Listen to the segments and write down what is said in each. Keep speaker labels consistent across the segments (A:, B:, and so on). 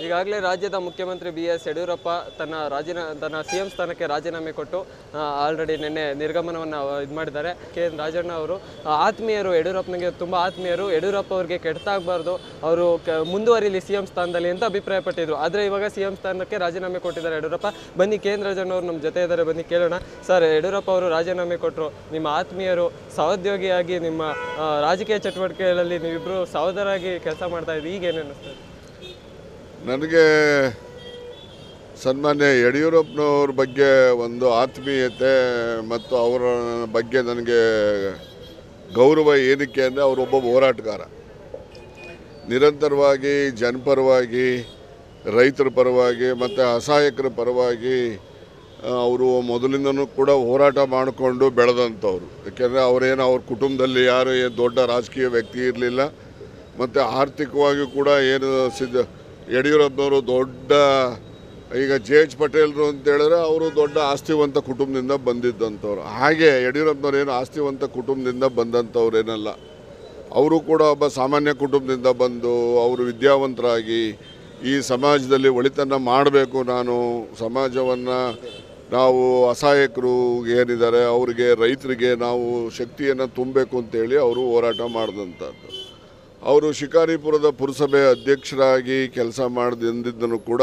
A: ಈಗಾಗಲೇ ರಾಜ್ಯದ ಮುಖ್ಯಮಂತ್ರಿ ಬಿ ಎಸ್ ಯಡಿಯೂರಪ್ಪ ತನ್ನ ರಾಜೀನಾ ತನ್ನ ಸಿ ಎಂ ಸ್ಥಾನಕ್ಕೆ ರಾಜೀನಾಮೆ ಕೊಟ್ಟು ಆಲ್ರೆಡಿ ನಿನ್ನೆ ನಿರ್ಗಮನವನ್ನು ಇದು ಮಾಡಿದ್ದಾರೆ ಕೆ ಎನ್ ರಾಜಣ್ಣ ಅವರು ಆ, ಆತ್ಮೀಯರು ಯಡಿಯೂರಪ್ಪನಿಗೆ ತುಂಬ ಆತ್ಮೀಯರು ಯಡಿಯೂರಪ್ಪ ಅವರಿಗೆ ಕೆಟ್ಟಾಗಬಾರ್ದು ಅವರು ಕ ಮುಂದುವರಿಲಿ ಸಿ ಎಂ ಸ್ಥಾನದಲ್ಲಿ ಅಂತ ಅಭಿಪ್ರಾಯಪಟ್ಟಿದ್ರು ಆದರೆ ಇವಾಗ ಸಿ ಎಂ ಸ್ಥಾನಕ್ಕೆ ರಾಜೀನಾಮೆ ಕೊಟ್ಟಿದ್ದಾರೆ ಯಡಿಯೂರಪ್ಪ ಬನ್ನಿ ಕೆ ಎನ್ ರಾಜಣ್ಣ ಅವರು ನಮ್ಮ ಜೊತೆ ಇದ್ದಾರೆ ಬನ್ನಿ ಕೇಳೋಣ ಸರ್ ಯಡಿಯೂರಪ್ಪ ಅವರು ರಾಜೀನಾಮೆ ಕೊಟ್ಟರು ನಿಮ್ಮ ಆತ್ಮೀಯರು ಸಹೋದ್ಯೋಗಿಯಾಗಿ ನಿಮ್ಮ ಆ, ರಾಜಕೀಯ ಚಟುವಟಿಕೆಗಳಲ್ಲಿ ನೀವಿಬ್ಬರು ಸಹೋದರಾಗಿ ಕೆಲಸ ಮಾಡ್ತಾ ಇದ್ದೀವಿ ಈಗ ಏನು ಅನ್ನಿಸ್ತದೆ
B: ನನಗೆ ಸನ್ಮಾನ್ಯ ಯಡಿಯೂರಪ್ಪನವ್ರ ಬಗ್ಗೆ ಒಂದು ಆತ್ಮೀಯತೆ ಮತ್ತು ಅವರ ಬಗ್ಗೆ ನನಗೆ ಗೌರವ ಏನಕ್ಕೆ ಅಂದರೆ ಅವರೊಬ್ಬ ಹೋರಾಟಗಾರ ನಿರಂತರವಾಗಿ ಜನಪರವಾಗಿ ರೈತರ ಪರವಾಗಿ ಮತ್ತು ಅಸಹಾಯಕರ ಪರವಾಗಿ ಅವರು ಮೊದಲಿಂದನೂ ಕೂಡ ಹೋರಾಟ ಮಾಡಿಕೊಂಡು ಬೆಳೆದಂಥವ್ರು ಯಾಕೆಂದರೆ ಅವರೇನು ಅವ್ರ ಕುಟುಂಬದಲ್ಲಿ ಯಾರು ಏನು ದೊಡ್ಡ ರಾಜಕೀಯ ವ್ಯಕ್ತಿ ಇರಲಿಲ್ಲ ಮತ್ತು ಆರ್ಥಿಕವಾಗಿ ಕೂಡ ಏನು ಸಿದ್ಧ ಯಡಿಯೂರಪ್ಪನವರು ದೊಡ್ಡ ಈಗ ಜೆ ಎಚ್ ಪಟೇಲ್ರು ಅಂತ ಹೇಳಿದ್ರೆ ಅವರು ದೊಡ್ಡ ಆಸ್ತಿವಂತ ಕುಟುಂಬದಿಂದ ಬಂದಿದ್ದಂಥವ್ರು ಹಾಗೆ ಯಡಿಯೂರಪ್ಪನವ್ರು ಏನು ಆಸ್ತಿವಂತ ಕುಟುಂಬದಿಂದ ಬಂದಂಥವ್ರೇನಲ್ಲ ಅವರು ಕೂಡ ಒಬ್ಬ ಸಾಮಾನ್ಯ ಕುಟುಂಬದಿಂದ ಬಂದು ಅವರು ವಿದ್ಯಾವಂತರಾಗಿ ಈ ಸಮಾಜದಲ್ಲಿ ಒಳಿತನ್ನು ಮಾಡಬೇಕು ನಾನು ಸಮಾಜವನ್ನು ನಾವು ಅಸಹಾಯಕರು ಏನಿದ್ದಾರೆ ಅವರಿಗೆ ರೈತರಿಗೆ ನಾವು ಶಕ್ತಿಯನ್ನು ತುಂಬಬೇಕು ಅಂತೇಳಿ ಅವರು ಹೋರಾಟ ಮಾಡಿದಂಥದ್ದು ಅವರು ಶಿಕಾರಿಪುರದ ಪುರಸಭೆ ಅಧ್ಯಕ್ಷರಾಗಿ ಕೆಲಸ ಮಾಡಿದಿಂದಿದ್ದನು ಕೂಡ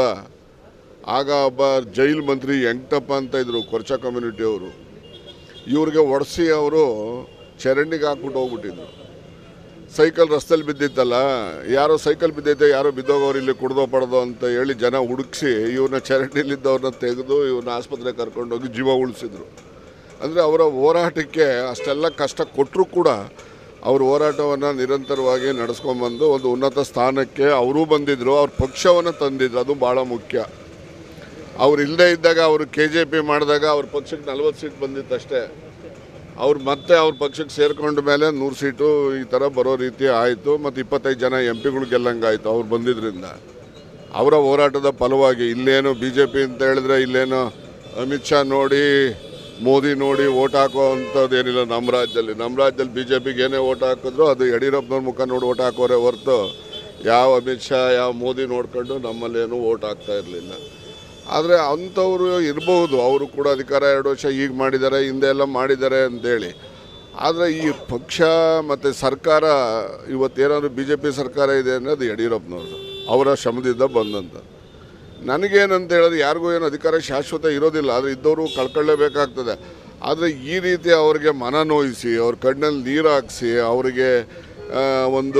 B: ಆಗ ಒಬ್ಬ ಜೈಲ್ ಮಂತ್ರಿ ವೆಂಕಟಪ್ಪ ಅಂತ ಇದ್ರು ಕೊರ್ಚ ಕಮ್ಯುನಿಟಿಯವರು ಇವ್ರಿಗೆ ಒಡಿಸಿ ಅವರು ಚರಂಡಿಗೆ ಹಾಕ್ಬಿಟ್ಟು ಹೋಗ್ಬಿಟ್ಟಿದ್ರು ಸೈಕಲ್ ರಸ್ತೆಯಲ್ಲಿ ಬಿದ್ದಿತ್ತಲ್ಲ ಯಾರೋ ಸೈಕಲ್ ಬಿದ್ದೈತೆ ಯಾರೋ ಬಿದ್ದೋಗವ್ರು ಇಲ್ಲಿ ಕುಡ್ದೋ ಪಡ್ದೋ ಅಂತ ಹೇಳಿ ಜನ ಹುಡುಕ್ಸಿ ಇವ್ರನ್ನ ಚರಂಡಿಲಿದ್ದವ್ರನ್ನ ತೆಗೆದು ಇವ್ರನ್ನ ಆಸ್ಪತ್ರೆಗೆ ಕರ್ಕೊಂಡೋಗಿ ಜೀವ ಉಳಿಸಿದ್ರು ಅಂದರೆ ಅವರ ಹೋರಾಟಕ್ಕೆ ಅಷ್ಟೆಲ್ಲ ಕಷ್ಟ ಕೊಟ್ಟರೂ ಕೂಡ ಅವ್ರ ಹೋರಾಟವನ್ನು ನಿರಂತರವಾಗಿ ನಡೆಸ್ಕೊಂಬಂದು ಒಂದು ಉನ್ನತ ಸ್ಥಾನಕ್ಕೆ ಅವರೂ ಬಂದಿದ್ದರು ಅವ್ರ ಪಕ್ಷವನ್ನು ತಂದಿದ್ರು ಅದು ಭಾಳ ಮುಖ್ಯ ಅವ್ರು ಇಲ್ಲದೇ ಇದ್ದಾಗ ಅವರು ಕೆ ಜೆ ಪಿ ಮಾಡಿದಾಗ ಅವ್ರ ಪಕ್ಷಕ್ಕೆ ನಲ್ವತ್ತು ಸೀಟ್ ಬಂದಿತ್ತಷ್ಟೇ ಅವ್ರು ಮತ್ತೆ ಅವ್ರ ಪಕ್ಷಕ್ಕೆ ಸೇರ್ಕೊಂಡ ಮೇಲೆ ನೂರು ಸೀಟು ಈ ಥರ ಬರೋ ರೀತಿ ಆಯಿತು ಮತ್ತು ಇಪ್ಪತ್ತೈದು ಜನ ಎಂ ಪಿಗಳು ಗೆಲ್ಲಂಗಾಯಿತು ಅವ್ರು ಬಂದಿದ್ದರಿಂದ ಅವರ ಹೋರಾಟದ ಫಲವಾಗಿ ಇಲ್ಲೇನು ಬಿ ಜೆ ಪಿ ಅಂತ ಹೇಳಿದ್ರೆ ಇಲ್ಲೇನು ಅಮಿತ್ ಶಾ ನೋಡಿ ಮೋದಿ ನೋಡಿ ಓಟ್ ಹಾಕೋ ಅಂಥದ್ದು ಏನಿಲ್ಲ ನಮ್ಮ ರಾಜ್ಯದಲ್ಲಿ ನಮ್ಮ ರಾಜ್ಯದಲ್ಲಿ ಬಿ ಜೆ ಪಿಗೆ ಏನೇ ಓಟ್ ಹಾಕಿದ್ರು ಅದು ಯಡಿಯೂರಪ್ಪನವ್ರ ಮುಖ ನೋಡಿ ಓಟ್ ಹಾಕೋರೆ ಹೊರತು ಯಾವ ಅಮಿತ್ ಶಾ ಯಾವ ಮೋದಿ ನೋಡ್ಕೊಂಡು ನಮ್ಮಲ್ಲೇನು ಓಟ್ ಹಾಕ್ತಾ ಇರಲಿಲ್ಲ ಆದರೆ ಅಂಥವ್ರು ಇರಬಹುದು ಅವರು ಕೂಡ ಅಧಿಕಾರ ಎರಡು ವರ್ಷ ಈಗ ಮಾಡಿದ್ದಾರೆ ಹಿಂದೆ ಎಲ್ಲ ಮಾಡಿದ್ದಾರೆ ಅಂತೇಳಿ ಆದರೆ ಈ ಪಕ್ಷ ಮತ್ತು ಸರ್ಕಾರ ಇವತ್ತೇನಾದ್ರು ಬಿ ಜೆ ಪಿ ಸರ್ಕಾರ ಇದೆ ಅಂದರೆ ಅದು ಯಡಿಯೂರಪ್ಪನವ್ರದ್ದು ಅವರ ಶ್ರಮದಿಂದ ಬಂದಂಥ ನನಗೇನಂತ ಹೇಳಿದ್ರೆ ಯಾರಿಗೂ ಏನು ಅಧಿಕಾರ ಶಾಶ್ವತ ಇರೋದಿಲ್ಲ ಆದರೆ ಇದ್ದವರು ಕಳ್ಕೊಳ್ಳೇಬೇಕಾಗ್ತದೆ ಆದರೆ ಈ ರೀತಿ ಅವ್ರಿಗೆ ಮನ ನೋಯಿಸಿ ಅವ್ರ ಕಣ್ಣಲ್ಲಿ ನೀರು ಹಾಕಿಸಿ ಅವರಿಗೆ ಆ, ಒಂದು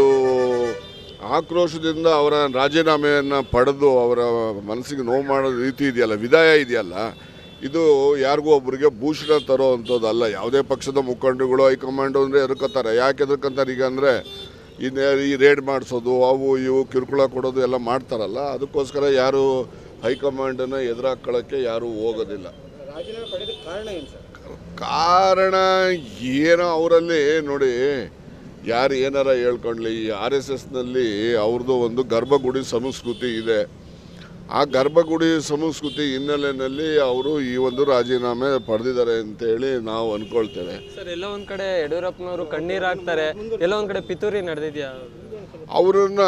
B: ಆಕ್ರೋಶದಿಂದ ಅವರ ರಾಜೀನಾಮೆಯನ್ನು ಪಡೆದು ಅವರ ಮನಸ್ಸಿಗೆ ನೋವು ಮಾಡೋ ರೀತಿ ಇದೆಯಲ್ಲ ವಿದಾಯ ಇದೆಯಲ್ಲ ಇದು ಯಾರಿಗೂ ಒಬ್ಬರಿಗೆ ಭೂಷಣ ತರೋ ಅಂಥದ್ದಲ್ಲ ಯಾವುದೇ ಪಕ್ಷದ ಮುಖಂಡರುಗಳು ಹೈಕಮಾಂಡು ಅಂದರೆ ಎದುರ್ಕೋತಾರೆ ಯಾಕೆ ಎದುರ್ಕೊಂತಾರೆ ಈಗ ಅಂದರೆ ಇನ್ನು ಈ ರೇಡ್ ಮಾಡಿಸೋದು ಅವು ಇವು ಕಿರುಕುಳ ಕೊಡೋದು ಎಲ್ಲ ಮಾಡ್ತಾರಲ್ಲ ಅದಕ್ಕೋಸ್ಕರ ಯಾರು ಹೈಕಮಾಂಡನ್ನು ಎದುರಾಕೊಳ್ಳೋಕ್ಕೆ ಯಾರೂ ಹೋಗೋದಿಲ್ಲ
C: ರಾಜೀನಾಮೆ ಪಡೆಯೋದಕ್ಕೆ ಕಾರಣ ಏನು ಸರ್
B: ಕಾರಣ ಏನೋ ಅವರಲ್ಲಿ ನೋಡಿ ಯಾರು ಏನಾರ ಹೇಳ್ಕೊಳ್ಳಿ ಈ ಆರ್ ಎಸ್ ಎಸ್ನಲ್ಲಿ ಅವ್ರದ್ದು ಒಂದು ಗರ್ಭಗುಡಿ ಸಂಸ್ಕೃತಿ ಇದೆ ಆ ಗರ್ಭಗುಡಿ ಸಂಸ್ಕೃತಿ ಹಿನ್ನೆಲೆಯಲ್ಲಿ ಅವರು ಈ ಒಂದು ರಾಜೀನಾಮೆ ಪಡೆದಿದ್ದಾರೆ ಅಂತೇಳಿ ನಾವು ಅಂದ್ಕೊಳ್ತೇವೆ
A: ಸರ್ ಎಲ್ಲ ಒಂದ್ ಕಡೆ ಯಡಿಯೂರಪ್ಪನವರು ಕಣ್ಣೀರ್ ಹಾಕ್ತಾರೆ ಎಲ್ಲ ಒಂದ್ ಕಡೆ ಪಿತೂರಿ ನಡೆದಿದ್ಯಾ
B: ಅವರನ್ನ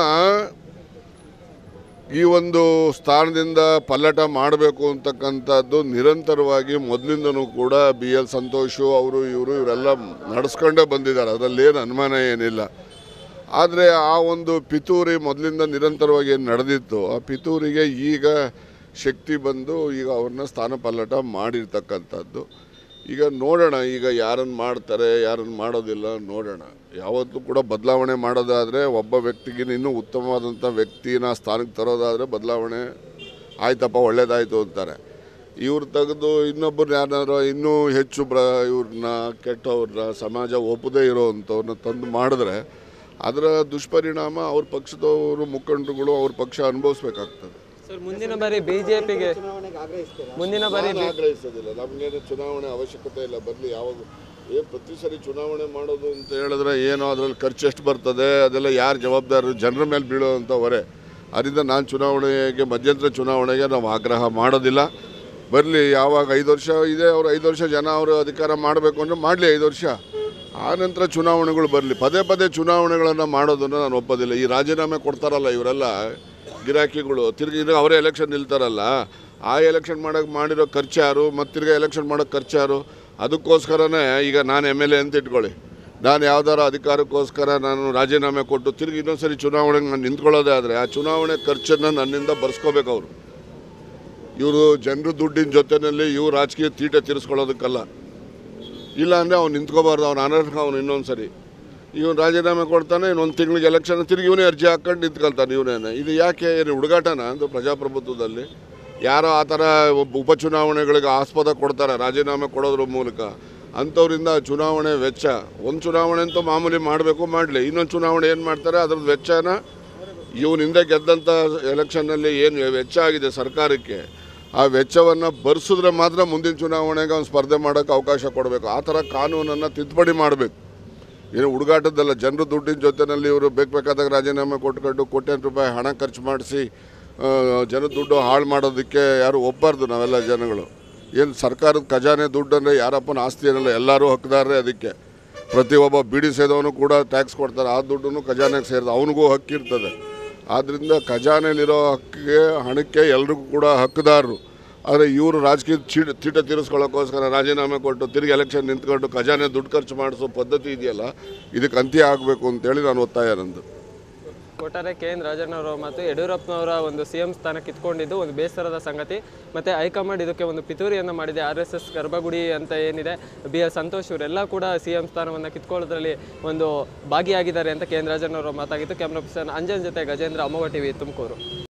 B: ಈ ಒಂದು ಸ್ಥಾನದಿಂದ ಪಲ್ಲಟ ಮಾಡಬೇಕು ಅಂತಕ್ಕಂಥದ್ದು ನಿರಂತರವಾಗಿ ಮೊದಲಿಂದನೂ ಕೂಡ ಬಿ ಎಲ್ ಸಂತೋಷು ಅವರು ಇವರು ಇವರೆಲ್ಲ ನಡೆಸ್ಕೊಂಡೇ ಬಂದಿದ್ದಾರೆ ಅದರಲ್ಲೇನು ಅನುಮಾನ ಏನಿಲ್ಲ ಆದರೆ ಆ ಒಂದು ಪಿತೂರಿ ಮೊದಲಿಂದ ನಿರಂತರವಾಗಿ ಏನು ನಡೆದಿತ್ತು ಆ ಪಿತೂರಿಗೆ ಈಗ ಶಕ್ತಿ ಬಂದು ಈಗ ಅವ್ರನ್ನ ಸ್ಥಾನ ಪಲ್ಲಟ ಮಾಡಿರ್ತಕ್ಕಂಥದ್ದು ಈಗ ನೋಡೋಣ ಈಗ ಯಾರನ್ನು ಮಾಡ್ತಾರೆ ಯಾರನ್ನು ಮಾಡೋದಿಲ್ಲ ನೋಡೋಣ ಯಾವತ್ತೂ ಕೂಡ ಬದಲಾವಣೆ ಮಾಡೋದಾದರೆ ಒಬ್ಬ ವ್ಯಕ್ತಿಗೆ ಇನ್ನೂ ಉತ್ತಮವಾದಂಥ ವ್ಯಕ್ತಿನ ಸ್ಥಾನಕ್ಕೆ ತರೋದಾದರೆ ಬದಲಾವಣೆ ಆಯ್ತಪ್ಪ ಒಳ್ಳೇದಾಯಿತು ಅಂತಾರೆ ಇವ್ರು ತೆಗೆದು ಇನ್ನೊಬ್ಬರು ಯಾರು ಇನ್ನೂ ಹೆಚ್ಚು ಬ್ರ ಇವ್ರನ್ನ ಕೆಟ್ಟವ್ರನ್ನ ಸಮಾಜ ಒಪ್ಪದೇ ಇರೋವಂಥವ್ರನ್ನ ತಂದು ಮಾಡಿದ್ರೆ ಅದರ ದುಷ್ಪರಿಣಾಮ ಅವ್ರ ಪಕ್ಷದವರು ಮುಖಂಡರುಗಳು ಅವ್ರ ಪಕ್ಷ ಅನುಭವಿಸ್ಬೇಕಾಗ್ತದೆ
A: ಸರ್ ಮುಂದಿನ ಬಾರಿ ಬಿಜೆಪಿಗೆ
C: ಚುನಾವಣೆಗೆ ಆಗ್ರಹಿಸ್ತೀರಾ
A: ಮುಂದಿನ ಬಾರಿ
B: ನಾನು ಆಗ್ರಹಿಸೋದಿಲ್ಲ ನಮಗೇನು ಚುನಾವಣೆ ಅವಶ್ಯಕತೆ ಇಲ್ಲ ಬರಲಿ ಯಾವಾಗ ಏ ಪ್ರತಿ ಸರಿ ಚುನಾವಣೆ ಮಾಡೋದು ಅಂತ ಹೇಳಿದ್ರೆ ಏನೋ ಅದರಲ್ಲಿ ಖರ್ಚು ಎಷ್ಟು ಬರ್ತದೆ ಅದೆಲ್ಲ ಯಾರು ಜವಾಬ್ದಾರರು ಜನರ ಮೇಲೆ ಬೀಳುವಂಥ ಹೊರೆ ಅದರಿಂದ ನಾನು ಚುನಾವಣೆಗೆ ಮಧ್ಯಂತರ ಚುನಾವಣೆಗೆ ನಾವು ಆಗ್ರಹ ಮಾಡೋದಿಲ್ಲ ಬರಲಿ ಯಾವಾಗ ಐದು ವರ್ಷ ಇದೆ ಅವ್ರು ಐದು ವರ್ಷ ಜನ ಅವರು ಅಧಿಕಾರ ಮಾಡಬೇಕು ಅಂದರೆ ಮಾಡಲಿ ಐದು ವರ್ಷ ಆ ನಂತರ ಚುನಾವಣೆಗಳು ಬರಲಿ ಪದೇ ಪದೇ ಚುನಾವಣೆಗಳನ್ನು ಮಾಡೋದನ್ನು ನಾನು ಒಪ್ಪೋದಿಲ್ಲ ಈ ರಾಜೀನಾಮೆ ಕೊಡ್ತಾರಲ್ಲ ಇವರೆಲ್ಲ ಗಿರಾಕಿಗಳು ತಿರ್ಗಿ ಇದು ಅವರೇ ಎಲೆಕ್ಷನ್ ನಿಲ್ತಾರಲ್ಲ ಆ ಎಲೆಕ್ಷನ್ ಮಾಡೋಕೆ ಮಾಡಿರೋ ಖರ್ಚು ಯಾರು ಮತ್ತು ತಿರ್ಗಿ ಎಲೆಕ್ಷನ್ ಮಾಡೋಕೆ ಖರ್ಚು ಯಾರು ಅದಕ್ಕೋಸ್ಕರನೇ ಈಗ ನಾನು ಎಮ್ ಎಲ್ ಎ ಅಂತ ಇಟ್ಕೊಳ್ಳಿ ನಾನು ಯಾವ್ದಾರ ಅಧಿಕಾರಕ್ಕೋಸ್ಕರ ನಾನು ರಾಜೀನಾಮೆ ಕೊಟ್ಟು ತಿರ್ಗಿ ಇನ್ನೊಂದ್ಸರಿ ಚುನಾವಣೆಗೆ ನಾನು ನಿಂತ್ಕೊಳ್ಳೋದೇ ಆದರೆ ಆ ಚುನಾವಣೆ ಖರ್ಚನ್ನು ನನ್ನಿಂದ ಬರ್ಸ್ಕೋಬೇಕು ಅವರು ಇವರು ಜನರು ದುಡ್ಡಿನ ಜೊತೆಯಲ್ಲಿ ಇವ್ರು ರಾಜಕೀಯ ತೀಟೆ ತೀರಿಸ್ಕೊಳ್ಳೋದಕ್ಕಲ್ಲ ಇಲ್ಲ ಅಂದರೆ ಅವ್ನು ನಿಂತ್ಕೋಬಾರ್ದು ಅವ್ನು ಅನರ್ಹ ಅವನು ಇನ್ನೊಂದು ಸರಿ ಇವನು ರಾಜೀನಾಮೆ ಕೊಡ್ತಾನೆ ಇನ್ನೊಂದು ತಿಂಗಳಿಗೆ ಎಲೆಕ್ಷನ್ ತಿರುಗಿ ಇವನೇ ಅರ್ಜಿ ಹಾಕೊಂಡು ನಿಂತ್ಕೊಳ್ತಾನೆ ಇವನೇನೆ ಇದು ಯಾಕೆ ಏನು ಹುಡುಗಾಟನ ಅಂತ ಪ್ರಜಾಪ್ರಭುತ್ವದಲ್ಲಿ ಯಾರೋ ಆ ಥರ ಒಬ್ಬ ಉಪಚುನಾವಣೆಗಳಿಗೆ ಆಸ್ಪದ ಕೊಡ್ತಾರೆ ರಾಜೀನಾಮೆ ಕೊಡೋದ್ರ ಮೂಲಕ ಅಂಥವ್ರಿಂದ ಚುನಾವಣೆ ವೆಚ್ಚ ಒಂದು ಚುನಾವಣೆ ಅಂತೂ ಮಾಮೂಲಿ ಮಾಡಬೇಕು ಮಾಡಲಿ ಇನ್ನೊಂದು ಚುನಾವಣೆ ಏನು ಮಾಡ್ತಾರೆ ಅದ್ರದ್ದು ವೆಚ್ಚನ ಇವನು ಹಿಂದೆ ಗೆದ್ದಂಥ ಎಲೆಕ್ಷನ್ನಲ್ಲಿ ಏನು ವೆಚ್ಚ ಆಗಿದೆ ಸರ್ಕಾರಕ್ಕೆ ಆ ವೆಚ್ಚವನ್ನು ಭರಿಸಿದ್ರೆ ಮಾತ್ರ ಮುಂದಿನ ಚುನಾವಣೆಗೆ ಅವ್ನು ಸ್ಪರ್ಧೆ ಮಾಡೋಕ್ಕೆ ಅವಕಾಶ ಕೊಡಬೇಕು ಆ ಥರ ಕಾನೂನನ್ನು ತಿದ್ದುಪಡಿ ಮಾಡಬೇಕು ಏನು ಹುಡುಗಾಟದಲ್ಲ ಜನರು ದುಡ್ಡಿನ ಜೊತೆಯಲ್ಲಿ ಇವರು ಬೇಕು ಬೇಕಾದಾಗ ರಾಜೀನಾಮೆ ಕೊಟ್ಕೊಂಡು ಕೋಟ್ಯಾಂತರ ರೂಪಾಯಿ ಹಣ ಖರ್ಚು ಮಾಡಿಸಿ ಜನದ ದುಡ್ಡು ಹಾಳು ಮಾಡೋದಕ್ಕೆ ಯಾರು ಒಪ್ಪಬಾರ್ದು ನಾವೆಲ್ಲ ಜನಗಳು ಏನು ಸರ್ಕಾರದ ಖಜಾನೆ ದುಡ್ಡು ಅಂದರೆ ಯಾರಪ್ಪನ ಆಸ್ತಿ ಏನಲ್ಲ ಎಲ್ಲರೂ ಹಕ್ಕದಾರರೇ ಅದಕ್ಕೆ ಪ್ರತಿಯೊಬ್ಬ ಬೀಡಿ ಸೇದವನು ಕೂಡ ಟ್ಯಾಕ್ಸ್ ಕೊಡ್ತಾರೆ ಆ ದುಡ್ಡನ್ನು ಖಜಾನೆಗೆ ಸೇರಿದ ಅವನಿಗೂ ಹಕ್ಕಿರ್ತದೆ ಆದ್ದರಿಂದ ಖಜಾನೆಯಲ್ಲಿರೋ ಹಕ್ಕಿಗೆ ಹಣಕ್ಕೆ ಎಲ್ರಿಗೂ ಕೂಡ ಹಕ್ಕದಾರರು ಆದರೆ ಇವರು ರಾಜಕೀಯ ಚೀಟ ತೀಟ ತೀರಿಸ್ಕೊಳ್ಳೋಕ್ಕೋಸ್ಕರ ರಾಜೀನಾಮೆ ಕೊಟ್ಟು ತಿರುಗಿ ಎಲೆಕ್ಷನ್ ನಿಂತ್ಕೊಂಡು ಖಜಾನೆ ದುಡ್ಡು ಖರ್ಚು ಮಾಡಿಸೋ ಪದ್ಧತಿ ಇದೆಯಲ್ಲ ಇದಕ್ಕೆ ಅಂತ್ಯ ಆಗಬೇಕು ಅಂತೇಳಿ ನಾನು ಒತ್ತಾಯ ನಂದು
A: ಒಟ್ಟಾರೆ ಕೆ ಎನ್ ರಾಜಣ್ಣವರ ಮತ್ತು ಯಡಿಯೂರಪ್ಪನವರ ಒಂದು ಸಿ ಎಂ ಸ್ಥಾನ ಕಿತ್ಕೊಂಡಿದ್ದು ಒಂದು ಬೇಸರದ ಸಂಗತಿ ಮತ್ತು ಹೈಕಮಾಂಡ್ ಇದಕ್ಕೆ ಒಂದು ಪಿತೂರಿಯನ್ನು ಮಾಡಿದೆ ಆರ್ ಎಸ್ ಎಸ್ ಗರ್ಭಗುಡಿ ಅಂತ ಏನಿದೆ ಬಿ ಎಸ್ ಸಂತೋಷ್ ಇವರೆಲ್ಲ ಕೂಡ ಸಿ ಎಂ ಸ್ಥಾನವನ್ನು ಕಿತ್ಕೊಳ್ಳೋದ್ರಲ್ಲಿ ಒಂದು ಭಾಗಿಯಾಗಿದ್ದಾರೆ ಅಂತ ಕೆ ಎನ್ ರಾಜಣ್ಣವರು ಮಾತಾಗಿತ್ತು ಕ್ಯಾಮ್ರಾ ಪರ್ಸನ್ ಅಂಜನ್ ಜೊತೆ ಗಜೇಂದ್ರ ಅಮೋಘ ಟಿವಿ ತುಮಕೂರು